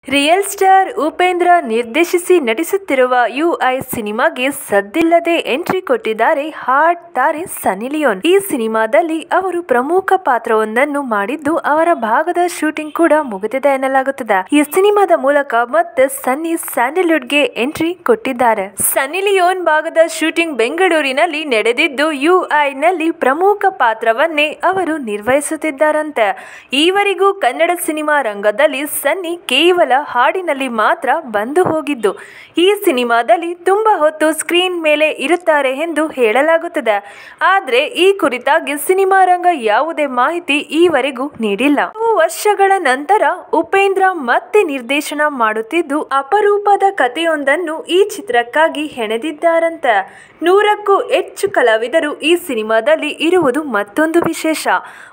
real star Upendra ನಿರ್ದೇಶಿಸಿ ನಟಿಸುತ್ತಿರುವ UI ಸಿನಿಮಾಗೆ ಸದ್ದಿಲ್ಲದೆ ಎಂಟ್ರಿ ಕೊಟ್ಟಿದ್ದಾರೆ ಹಾಟ್ ತಾರೆ ಸನ್ನಿ ಲಿಯೋನ್ ಈ ಸಿನಿಮಾದಲ್ಲಿ ಅವರು ಪ್ರಮುಖ ಪಾತ್ರವೊಂದನ್ನು ಮಾಡಿದ್ದು ಅವರ ಭಾಗದ ಶೂಟಿಂಗ್ ಕೂಡ ಮುಗಿದಿದೆ ಎನ್ನಲಾಗುತ್ತದೆ ಈ ಸಿನಿಮಾದ ಮೂಲಕ ಮತ್ತೆ ಸನ್ನಿ ಸ್ಯಾಂಡಲ್ವುಡ್ಗೆ ಎಂಟ್ರಿ ಕೊಟ್ಟಿದ್ದಾರೆ ಸನ್ನಿ ಲಿಯೋನ್ ಭಾಗದ ಶೂಟಿಂಗ್ ಬೆಂಗಳೂರಿನಲ್ಲಿ ನಡೆದಿದ್ದು ಯುಐನಲ್ಲಿ ಪ್ರಮುಖ ಪಾತ್ರವನ್ನೇ ಅವರು ನಿರ್ವಹಿಸುತ್ತಿದ್ದಾರಂತೆ ಈವರೆಗೂ ಕನ್ನಡ ಸಿನಿಮಾ ರಂಗದಲ್ಲಿ ಸನ್ನಿ ಕೇವಲ ಹಾಡಿನಲ್ಲಿ ಮಾತ್ರ ಬಂದು ಹೋಗಿದ್ದು ಈ ಸಿನಿಮಾದಲ್ಲಿ ತುಂಬ ಹೊತ್ತು ಸ್ಕ್ರೀನ್ ಮೇಲೆ ಇರುತ್ತಾರೆ ಎಂದು ಹೇಳಲಾಗುತ್ತದೆ ಆದರೆ ಈ ಕುರಿತಾಗಿ ಸಿನಿಮಾ ರಂಗ ಯಾವುದೇ ಮಾಹಿತಿ ಈವರೆಗೂ ನೀಡಿಲ್ಲ ಕೆಲವು ವರ್ಷಗಳ ನಂತರ ಉಪೇಂದ್ರ ಮತ್ತೆ ನಿರ್ದೇಶನ ಮಾಡುತ್ತಿದ್ದು ಅಪರೂಪದ ಕಥೆಯೊಂದನ್ನು ಈ ಚಿತ್ರಕ್ಕಾಗಿ ಹೆಣೆದಿದ್ದಾರಂತೆ ನೂರಕ್ಕೂ ಹೆಚ್ಚು ಕಲಾವಿದರು ಈ ಸಿನಿಮಾದಲ್ಲಿ ಇರುವುದು ಮತ್ತೊಂದು ವಿಶೇಷ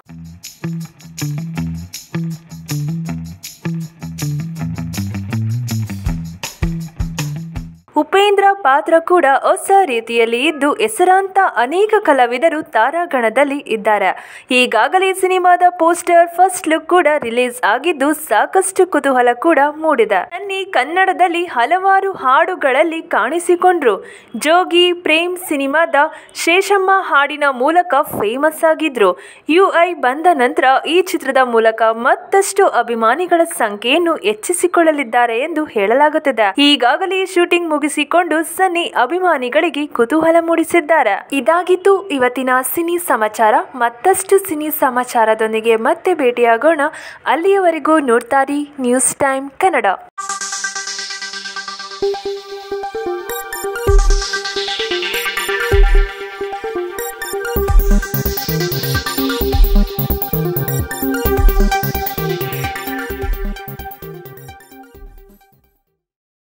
ಉಪೇಂದ್ರ ಪಾತ್ರ ಕೂಡ ಹೊಸ ರೀತಿಯಲ್ಲಿ ಇದ್ದು ಹೆಸರಾಂತ ಅನೇಕ ಕಲಾವಿದರು ತಾರಾಗಣದಲ್ಲಿ ಇದ್ದಾರೆ ಈಗಾಗಲೇ ಸಿನಿಮಾದ ಪೋಸ್ಟರ್ ಫಸ್ಟ್ ಲುಕ್ ಕೂಡ ರಿಲೀಸ್ ಆಗಿದ್ದು ಸಾಕಷ್ಟು ಕುತೂಹಲ ಕೂಡ ಮೂಡಿದೆ ಸನ್ನಿ ಕನ್ನಡದಲ್ಲಿ ಹಲವಾರು ಹಾಡುಗಳಲ್ಲಿ ಕಾಣಿಸಿಕೊಂಡ್ರು ಜೋಗಿ ಪ್ರೇಮ್ ಸಿನಿಮಾದ ಶೇಷಮ್ಮ ಹಾಡಿನ ಮೂಲಕ ಫೇಮಸ್ ಆಗಿದ್ರು ಯುಐ ಬಂದ ನಂತರ ಈ ಚಿತ್ರದ ಮೂಲಕ ಮತ್ತಷ್ಟು ಅಭಿಮಾನಿಗಳ ಸಂಖ್ಯೆಯನ್ನು ಹೆಚ್ಚಿಸಿಕೊಳ್ಳಲಿದ್ದಾರೆ ಎಂದು ಹೇಳಲಾಗುತ್ತಿದೆ ಈಗಾಗಲೇ ಶೂಟಿಂಗ್ ಮುಗಿಸಿಕೊಂಡು ಸನ್ನಿ ಅಭಿಮಾನಿಗಳಿಗೆ ಕುತೂಹಲ ಮೂಡಿಸಿದ್ದಾರೆ ಇದಾಗಿತ್ತು ಇವತ್ತಿನ ಸಿನಿ ಸಮಾಚಾರ ಮತ್ತಷ್ಟು ಸಿನಿ ಸಮಾಚಾರದೊಂದಿಗೆ ಮತ್ತೆ ಭೇಟಿಯಾಗೋಣ ಅಲ್ಲಿಯವರೆಗೂ ನೋಡ್ತಾರಿ ನ್ಯೂಸ್ ಟೈಮ್ ಕನ್ನಡ